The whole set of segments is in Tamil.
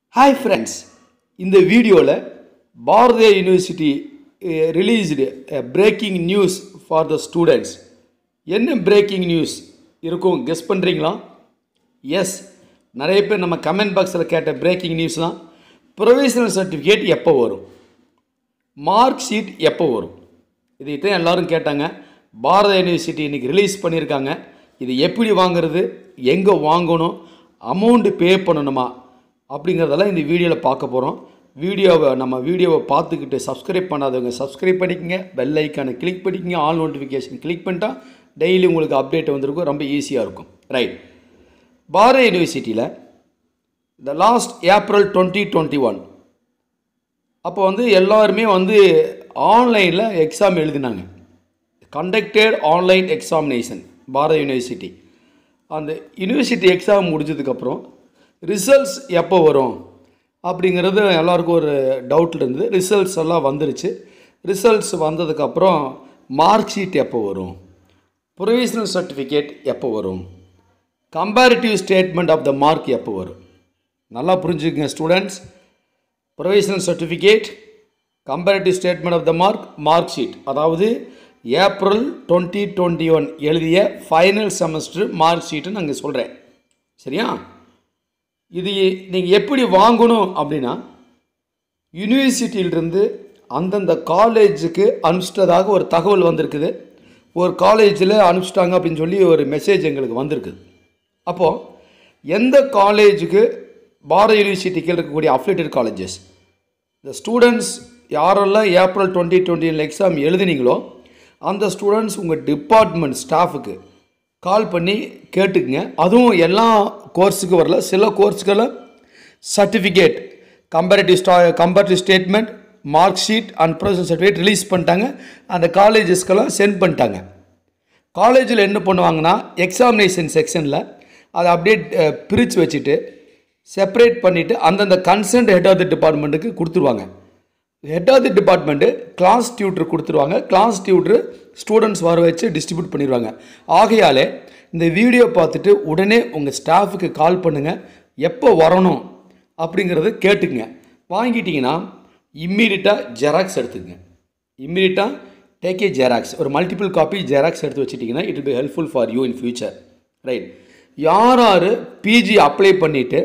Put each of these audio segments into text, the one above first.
ஹாய் ஃப்ரெண்ட்ஸ் இந்த வீடியோவில் Bharathiya university released breaking news for the students என்ன பிரேக்கிங் நியூஸ் இருக்கும் கெஸ் பண்ணுறீங்களா எஸ் நிறைய பேர் நம்ம கமெண்ட் பாக்ஸில் கேட்ட பிரேக்கிங் நியூஸ் தான் ப்ரொவிஷனல் சர்டிஃபிகேட் எப்போ வரும் மார்க் ஷீட் எப்போ வரும் இதைத்தான் எல்லாரும் கேட்டாங்க பாரத யூனிவர்சிட்டி இன்றைக்கி ரிலீஸ் பண்ணியிருக்காங்க இது எப்படி வாங்குறது எங்கே வாங்கணும் அமௌண்ட்டு பே பண்ணணுமா அப்படிங்கிறதெல்லாம் இந்த வீடியோவில் பார்க்க போகிறோம் வீடியோவை நம்ம வீடியோவை பார்த்துக்கிட்டு சப்ஸ்கிரைப் பண்ணாதவங்க சப்ஸ்கிரைப் பண்ணிக்கங்க பெல் ஐக்கானை கிளிக் பண்ணிக்கங்க ஆல் நோட்டிஃபிகேஷன் கிளிக் பண்ணிட்டா டெய்லி உங்களுக்கு அப்டேட் வந்திருக்கும் ரொம்ப ஈஸியாக இருக்கும் ரைட் பாரத யூனிவர்சிட்டியில் the last April twenty twenty one அப்போ வந்து எல்லாருமே வந்து ஆன்லைனில் எக்ஸாம் எழுதினாங்க conducted online examination Bharath university அந்த யூனிவர்சிட்டி எக்ஸாம் முடிஞ்சதுக்கப்புறம் ரிசல்ட்ஸ் எப்போ வரும் அப்படிங்கிறது எல்லாருக்கும் ஒரு டவுட்டில் இருந்தது ரிசல்ட்ஸ் எல்லாம் வந்துருச்சு ரிசல்ட்ஸ் வந்ததுக்கப்புறம் மார்க் ஷீட் எப்போ வரும் ப்ரொவிஷனல் சர்டிஃபிகேட் எப்போ வரும் comparative statement of the mark எப்போ வரும் நல்லா புரிஞ்சுக்கங்க students provisional certificate comparative statement of the mark mark sheet அதாவது ஏப்ரல் டுவெண்ட்டி டுவெண்ட்டி ஒன் எழுதிய ஃபைனல் செமஸ்டர் மார்க் ஷீட்டு நாங்கள் சொல்கிறேன் சரியா இது நீங்கள் எப்படி வாங்கணும் அப்படின்னா யூனிவர்சிட்டியிலிருந்து அந்தந்த காலேஜுக்கு அனுப்பிச்சிட்டதாக ஒரு தகவல் வந்திருக்குது ஒரு காலேஜில் அனுப்பிச்சிட்டாங்க அப்படின்னு சொல்லி ஒரு மெசேஜ் எங்களுக்கு வந்திருக்குது அப்போது எந்த காலேஜுக்கு பாரத யூனிவர்சிட்டிக்கு இருக்கக்கூடிய அஃபிலேட்டட் காலேஜஸ் இந்த ஸ்டூடெண்ட்ஸ் யாரெல்லாம் ஏப்ரல் டுவெண்ட்டி டுவெண்ட்டி எக்ஸாம் எழுதுனீங்களோ அந்த ஸ்டூடெண்ட்ஸ் உங்கள் டிபார்ட்மெண்ட் ஸ்டாஃபுக்கு கால் பண்ணி கேட்டுக்குங்க அதுவும் எல்லா கோர்ஸுக்கு வரல சில கோர்ஸுக்கெல்லாம் சர்டிஃபிகேட் கம்பேரிட்டிவ் ஸ்டா comparative statement mark sheet and professional certificate release பண்ணிட்டாங்க அந்த காலேஜஸ்க்கெல்லாம் சென்ட் பண்ணிட்டாங்க காலேஜில் என்ன பண்ணுவாங்கன்னா எக்ஸாமினேஷன் செக்ஷனில் அதை அப்படியே பிரித்து வச்சுட்டு செப்பரேட் பண்ணிவிட்டு அந்தந்த கன்சர்ன்ட் ஹெட் ஆஃப் தி டிபார்ட்மெண்ட்டுக்கு கொடுத்துருவாங்க head of the department class tutor கொடுத்துருவாங்க கிளாஸ் டியூட்டர் ஸ்டூடெண்ட்ஸ் வர வச்சு டிஸ்ட்ரிபியூட் பண்ணிடுவாங்க ஆகையாலே இந்த வீடியோ பார்த்துட்டு உடனே உங்கள் ஸ்டாஃபுக்கு கால் பண்ணுங்கள் எப்போ வரணும் அப்படிங்கிறத கேட்டுங்க வாங்கிட்டீங்கன்னா இம்மீடியட்டாக ஜெராக்ஸ் எடுத்துக்கங்க இம்மீடியட்டாக டேக் ஏ ஜெராக்ஸ் ஒரு மல்டிபிள் காப்பி ஜெராக்ஸ் எடுத்து வச்சுட்டிங்கன்னா it be helpful for you in future right யார் யார் பிஜி அப்ளை பண்ணிவிட்டு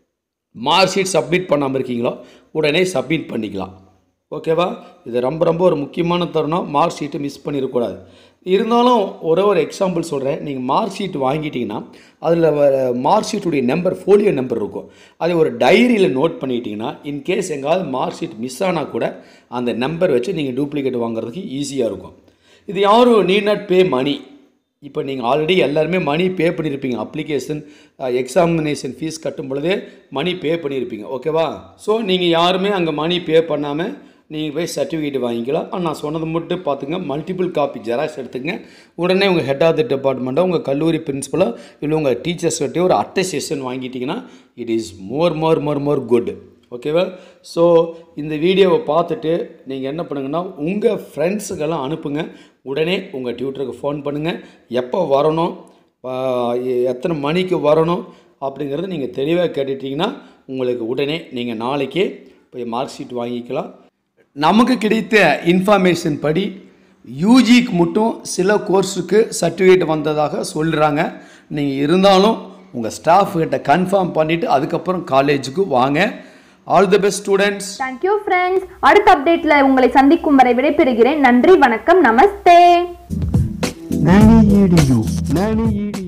மார்க் ஷீட் சப்மிட் பண்ணாமல் இருக்கீங்களோ உடனே சப்மிட் பண்ணிக்கலாம் ஓகேவா இது ரொம்ப ரொம்ப ஒரு முக்கியமான தருணம் மார்க் ஷீட்டு மிஸ் பண்ணிடக்கூடாது இருந்தாலும் ஒரே ஒரு எக்ஸாம்பிள் சொல்கிறேன் நீங்கள் மார்க் ஷீட் வாங்கிட்டீங்கன்னா அதில் மார்க் ஷீட்டுடைய நம்பர் ஃபோலியோ நம்பர் இருக்கும் அதை ஒரு டைரியில் நோட் பண்ணிட்டீங்கன்னா இன்கேஸ் எங்காவது மார்க் ஷீட் மிஸ் ஆனால் கூட அந்த நம்பர் வச்சு நீங்கள் டூப்ளிகேட் வாங்குறதுக்கு ஈஸியாக இருக்கும் இது யாரும் நீட் நாட் பே மணி இப்போ நீங்கள் ஆல்ரெடி எல்லாருமே மணி பே பண்ணியிருப்பீங்க அப்ளிகேஷன் எக்ஸாமினேஷன் ஃபீஸ் கட்டும் பொழுதே மணி பே பண்ணியிருப்பீங்க ஓகேவா ஸோ நீங்கள் யாருமே அங்கே மணி பே பண்ணாமல் நீங்கள் போய் சர்டிஃபிகேட் வாங்கிக்கலாம் ஆனால் நான் சொன்னது மட்டும் பார்த்துங்க மல்டிபிள் காப்பி ஜெராக்ஸ் எடுத்துங்க உடனே உங்கள் ஹெட் ஆஃப் தி டிபார்ட்மெண்ட்டோ உங்கள் கல்லூரி பிரின்ஸிபலோ இல்லை உங்கள் டீச்சர்ஸ் கிட்டே ஒரு அட்டஸ்டேஷன் வாங்கிட்டீங்கன்னா it is more more more more good ஓகேவா ஸோ இந்த வீடியோவை பார்த்துட்டு நீங்கள் என்ன பண்ணுங்கன்னா உங்கள் ஃப்ரெண்ட்ஸுக்கெல்லாம் அனுப்புங்க உடனே உங்கள் டியூட்டருக்கு ஃபோன் பண்ணுங்கள் எப்போ வரணும் எத்தனை மணிக்கு வரணும் அப்படிங்கிறத நீங்கள் தெளிவாக கேட்டுட்டிங்கன்னா உங்களுக்கு உடனே நீங்கள் நாளைக்கே போய் மார்க் ஷீட் வாங்கிக்கலாம் நமக்கு கிடைத்த இன்ஃபர்மேஷன் படி யூஜிக்கு மட்டும் சில கோர்ஸுக்கு சர்டிஃபிகேட் வந்ததாக சொல்கிறாங்க நீங்கள் இருந்தாலும் உங்கள் ஸ்டாஃப் கிட்ட கன்ஃபார்ம் பண்ணிவிட்டு அதுக்கப்புறம் காலேஜுக்கு வாங்க all the best students thank you friends அடுத்த அப்டேட்ல உங்களை சந்திக்கும் வரை விடைபெறுகிறேன் நன்றி வணக்கம் நமஸ்தே Nanny EDU. Nanny EDU.